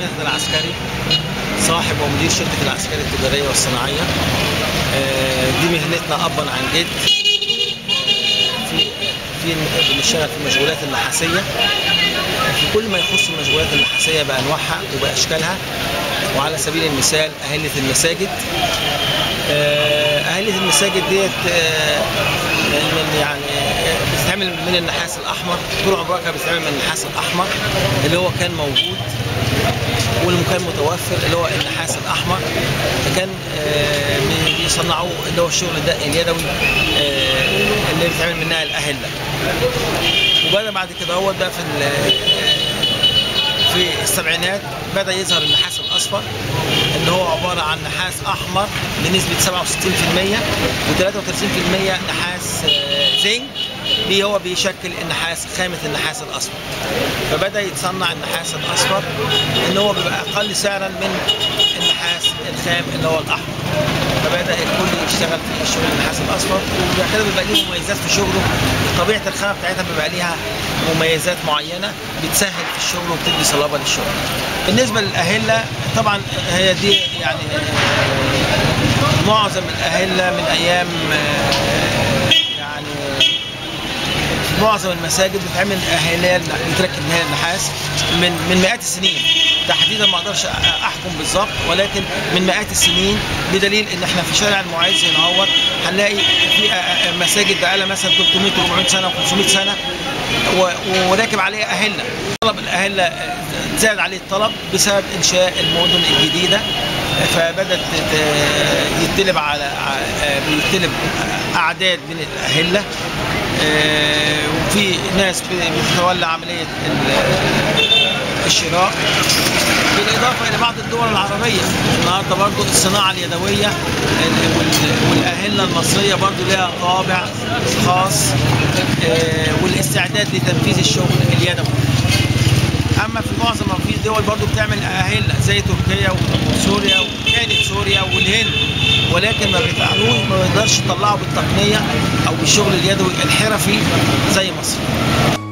نجد العسكري صاحب ومدير شركة العسكري التجارية والصناعية آه، دي مهنتنا أبا عن جد في في بنشتغل في المشغولات النحاسية في كل ما يخص المشغولات النحاسية بأنواعها وبأشكالها وعلى سبيل المثال أهلة المساجد آه، أهلة المساجد ديت آه، من يعني آه، بتتعمل من النحاس الأحمر طول عمرها كانت بتتعمل من النحاس الأحمر اللي هو كان موجود واللي كان متوفر اللي هو النحاس الأحمر فكان آه، بيصنعوه اللي هو الشغل ده اليدوي آه، اللي بيتعمل منها الأهلة وبدأ بعد كده هو بقى في ال- في السبعينات بدا يظهر النحاس الاصفر اللي هو عباره عن نحاس احمر بنسبه 67% و33% نحاس آه، زنك دي هو بيشكل النحاس خامه النحاس الاصفر فبدا يتصنع النحاس الاصفر ان هو بيبقى اقل سعرا من النحاس الخام اللي هو الاحمر فبدا الكل يشتغل في الشغل النحاس الاصفر وبعد كده بيبقى ليه مميزات في شغله طبيعه الخامه بتاعتها بيبقى ليها مميزات معينه بتسهل في الشغل وبتدي صلابه للشغل. بالنسبه للاهله طبعا هي دي يعني آه، معظم الاهله من ايام آه، يعني في معظم المساجد بتعمل اهالي بتركب هنا النحاس من من مئات السنين تحديدا ما اقدرش احكم بالظبط ولكن من مئات السنين بدليل ان احنا في شارع المعز هنا اهوت هنلاقي في مساجد بقى لها مثلا 300 400 سنه و500 سنه و- وراكب عليها اهله طلب الاهله زاد عليه الطلب بسبب انشاء المدن الجديده فبدات ت- يتلب على ع- بيتلب اعداد من الاهله آه، وفي ناس بتتولى عمليه ال- الشراء بالاضافه الى بعض الدول العربيه النهارده برضو الصناعه اليدويه ال- وال- والاهله المصريه برضو لها طابع خاص آه، والاستعداد لتنفيذ الشغل اليدوي اما في معظم في دول برضو بتعمل اهله زي تركيا وسوريا وكانت سوريا والهند ولكن ما بيفعلوش ما بيقدرش يطلعوا بالتقنيه او بالشغل اليدوي الحرفي زي مصر